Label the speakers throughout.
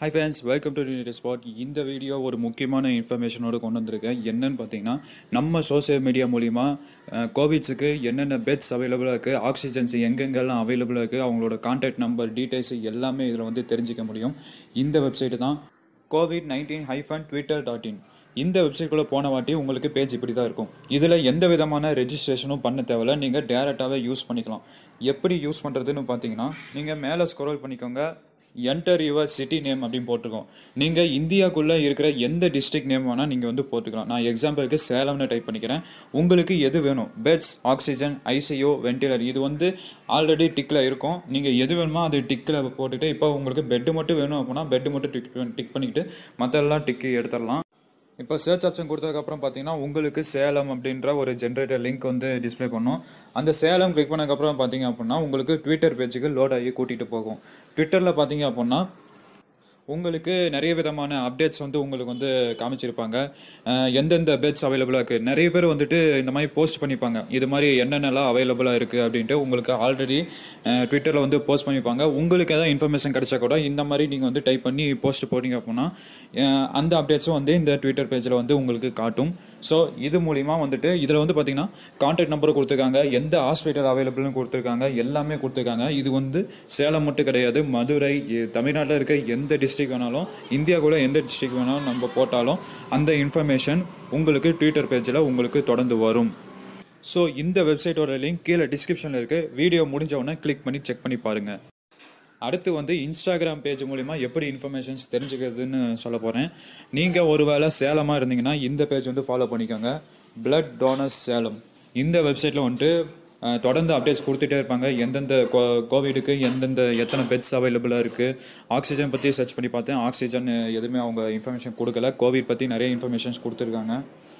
Speaker 1: high fans welcome to unit spot இந்த video ஒரு முக்கியமான இன்ஃபர்மேஷனோட கொண்டு வந்திருக்கேன் என்னன்னு பார்த்தீங்கன்னா நம்ம சோஷியல் மீடியா மூலிமா கோவிட்ஸுக்கு என்னென்ன பெட்ஸ் அவைலபிளாக இருக்குது ஆக்சிஜன்ஸ் எங்கெங்கெல்லாம் அவைலபிளாக இருக்குது அவங்களோட கான்டாக்ட் நம்பர் டீட்டெயில்ஸ் எல்லாமே இதில் வந்து தெரிஞ்சிக்க முடியும் இந்த வெப்சைட்டு தான் COVID nineteen hyphen twitter dot in இந்த வெப்சைட்குள்ளே போன வாட்டி உங்களுக்கு பேஜ் இப்படி தான் இருக்கும் இதில் எந்த விதமான ரெஜிஸ்ட்ரேஷனும் பண்ண தேவையில்ல நீங்கள் டேரெக்டாகவே யூஸ் பண்ணிக்கலாம் எப்படி யூஸ் பண்ணுறதுன்னு பார்த்தீங்கன்னா நீங்கள் மேலே ஸ்க்ரோல் பண்ணிக்கோங்க என்டர் யுவர் சிட்டி நேம் அப்படின்னு போட்டிருக்கோம் நீங்கள் இந்தியாக்குள்ளே இருக்கிற எந்த டிஸ்ட்ரிக்ட் நேம் வேணால் நீங்கள் வந்து போட்டுக்கலாம் நான் எக்ஸாம்பிளுக்கு சேலம்னு டைப் பண்ணிக்கிறேன் உங்களுக்கு எது வேணும் பெட்ஸ் ஆக்சிஜன் ஐசியூ வென்டிலேட்டர் இது வந்து ஆல்ரெடி டிக்கில் இருக்கும் நீங்கள் எது வேணுமோ அது டிக்கில் போட்டுட்டு இப்போ உங்களுக்கு பெட்டு மட்டும் வேணும் அப்படின்னா பெட்டு மட்டும் டிக் டிக் பண்ணிக்கிட்டு மற்றெல்லாம் டிக்கு எடுத்துடலாம் இப்போ சர்ச் ஆப்ஷன் கொடுத்ததுக்கப்புறம் பார்த்தீங்கன்னா உங்களுக்கு சேலம் அப்படின்ற ஒரு ஜென்ரேட்டர் லிங்க் வந்து டிஸ்ப்ளே பண்ணும் அந்த சேலம் கிளிக் பண்ணதுக்கப்புறம் பார்த்தீங்க அப்படின்னா உங்களுக்கு ட்விட்டர் பேஜுக்கு லோட் ஆகி கூட்டிகிட்டு போகும் ட்விட்டரில் பார்த்தீங்க அப்படின்னா உங்களுக்கு நிறைய விதமான அப்டேட்ஸ் வந்து உங்களுக்கு வந்து காமிச்சிருப்பாங்க அஹ் எந்தெந்த பெட்ஸ் அவைலபிளாக இருக்குது நிறைய பேர் வந்துட்டு இந்த மாதிரி போஸ்ட் பண்ணிப்பாங்க இது மாதிரி என்னென்னலாம் அவைலபிளாக இருக்குது அப்படின்ட்டு உங்களுக்கு ஆல்ரெடி ட்விட்டரில் வந்து போஸ்ட் பண்ணிப்பாங்க உங்களுக்கு எதாவது இன்ஃபர்மேஷன் கிடைச்சா கூட இந்த மாதிரி நீங்கள் வந்து டைப் பண்ணி போஸ்ட் போட்டிங்க அப்படின்னா அஹ் அந்த அப்டேட்ஸும் வந்து இந்த ட்விட்டர் பேஜில் வந்து உங்களுக்கு காட்டும் ஸோ இது மூலிமா வந்துட்டு இதில் வந்து பார்த்தீங்கன்னா கான்டாக்ட் நம்பர் கொடுத்துருக்காங்க எந்த ஹாஸ்பிட்டல் அவைலபிள்னு கொடுத்துருக்காங்க எல்லாமே கொடுத்துருக்காங்க இது வந்து சேலம் மட்டும் கிடையாது மதுரை எ- தமிழ்நாட்டில் இருக்க எந்த டிஸ்ட்ரிக் வேணாலும் இந்தியாக்குள்ள எந்த டிஸ்ட்ரிக் வேணாலும் நம்ம போட்டாலும் அந்த இன்ஃபர்மேஷன் உங்களுக்கு ட்விட்டர் பேஜில் உங்களுக்கு தொடர்ந்து வரும் ஸோ இந்த வெப்சைட்டோட லிங்க் கீழே டிஸ்கிரிப்ஷனில் இருக்குது வீடியோ முடிஞ்ச உடனே கிளிக் பண்ணி செக் பண்ணி பாருங்கள் அடுத்து வந்து இன்ஸ்டாகிராம் பேஜ் மூலிமா எப்படி இன்ஃபர்மேஷன்ஸ் தெரிஞ்சுக்கிறதுன்னு சொல்ல போகிறேன் நீங்கள் ஒருவேளை சேலமாக இருந்தீங்கன்னா இந்த பேஜ் வந்து ஃபாலோ பண்ணிக்கோங்க பிளட் டோனர்ஸ் சேலம் இந்த வெப்சைட்டில் வந்துட்டு அஹ், தொடர்ந்து அப்டேட்ஸ் கொடுத்துட்டே இருப்பாங்க எந்தெந்த கோ கோவிடுக்கு எந்தெந்த எத்தனை பெட்ஸ் அவைலபிளாக இருக்குது ஆக்சிஜன் பற்றி சர்ச் பண்ணி பார்த்தேன் ஆக்சிஜன் எதுவுமே அவங்க இன்ஃபர்மேஷன் கொடுக்கல கோவிட் பற்றி நிறைய இன்ஃபர்மேஷன்ஸ் கொடுத்துருக்காங்க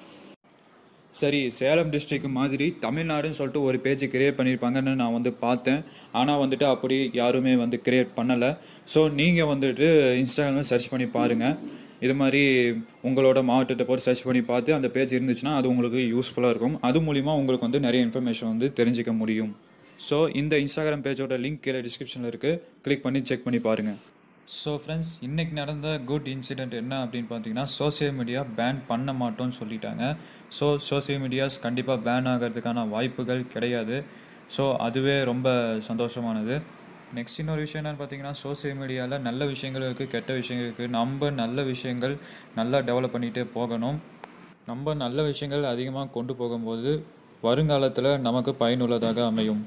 Speaker 1: சரி சேலம் டிஸ்ட்ரிக்ட் மாதிரி தமிழ்நாடுன்னு சொல்லிட்டு ஒரு பேஜ் கிரியேட் பண்ணியிருப்பாங்கன்னு நான் வந்து பார்த்தேன் ஆனால் வந்துட்டு அப்படி யாருமே வந்து கிரியேட் பண்ணலை ஸோ நீங்கள் வந்துட்டு இன்ஸ்டாகிராமில் சர்ச் பண்ணி பாருங்கள் இது மாதிரி உங்களோட மாவட்டத்தை போட்டு சர்ச் பண்ணி பார்த்து அந்த பேஜ் இருந்துச்சுன்னா அது உங்களுக்கு யூஸ்ஃபுல்லாக இருக்கும் அது மூலிமா உங்களுக்கு வந்து நிறைய இன்ஃபர்மேஷன் வந்து தெரிஞ்சுக்க முடியும் ஸோ இந்த இன்ஸ்டாகிராம் பேஜோட லிங்க் கீழே டிஸ்கிரிப்ஷனில் இருக்குது கிளிக் பண்ணி செக் பண்ணி பாருங்கள் ஸோ ஃப்ரெண்ட்ஸ் இன்னைக்கு நடந்த குட் இன்சிடென்ட் என்ன அப்படின்னு பார்த்தீங்கன்னா சோஷியல் மீடியா பேன் பண்ண மாட்டோம்னு சொல்லிட்டாங்க ஸோ சோஷியல் மீடியாஸ் கண்டிப்பாக பேன் ஆகிறதுக்கான வாய்ப்புகள் கிடையாது ஸோ அதுவே ரொம்ப சந்தோஷமானது நெக்ஸ்ட் இன்னொரு விஷயம் என்னன்னு பார்த்தீங்கன்னா சோஷியல் மீடியாவில் நல்ல விஷயங்கள் இருக்குது கெட்ட விஷயங்கள் இருக்குது நம்ம நல்ல விஷயங்கள் நல்லா டெவலப் பண்ணிகிட்டே போகணும் நம்ம நல்ல விஷயங்கள் அதிகமாக கொண்டு போகும்போது வருங்காலத்தில் நமக்கு பயனுள்ளதாக அமையும்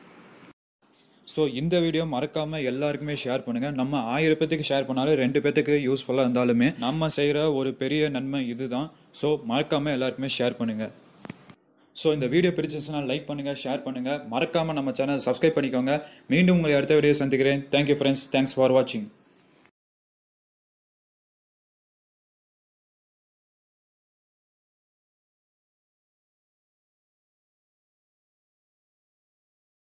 Speaker 1: ஸோ இந்த வீடியோ மறக்காம எல்லாருக்குமே ஷேர் பண்ணுங்க நம்ம ஆயிரம் பேத்துக்கு ஷேர் பண்ணாலும் ரெண்டு பேத்துக்கு யூஸ்ஃபுல்லாக இருந்தாலுமே நம்ம செய்கிற ஒரு பெரிய நன்மை இதுதான் ஸோ மறக்காம எல்லாருக்குமே ஷேர் பண்ணுங்க ஸோ இந்த வீடியோ பிடிச்சிருச்சுன்னா லைக் பண்ணுங்க ஷேர் பண்ணுங்க மறக்காம நம்ம சேனல் சப்ஸ்கிரைப் பண்ணிக்கோங்க மீண்டும் உங்களை அடுத்த வீடியோ சந்திக்கிறேன் தேங்க்யூ ஃப்ரெண்ட்ஸ் தேங்க்ஸ் ஃபார் வாட்சிங்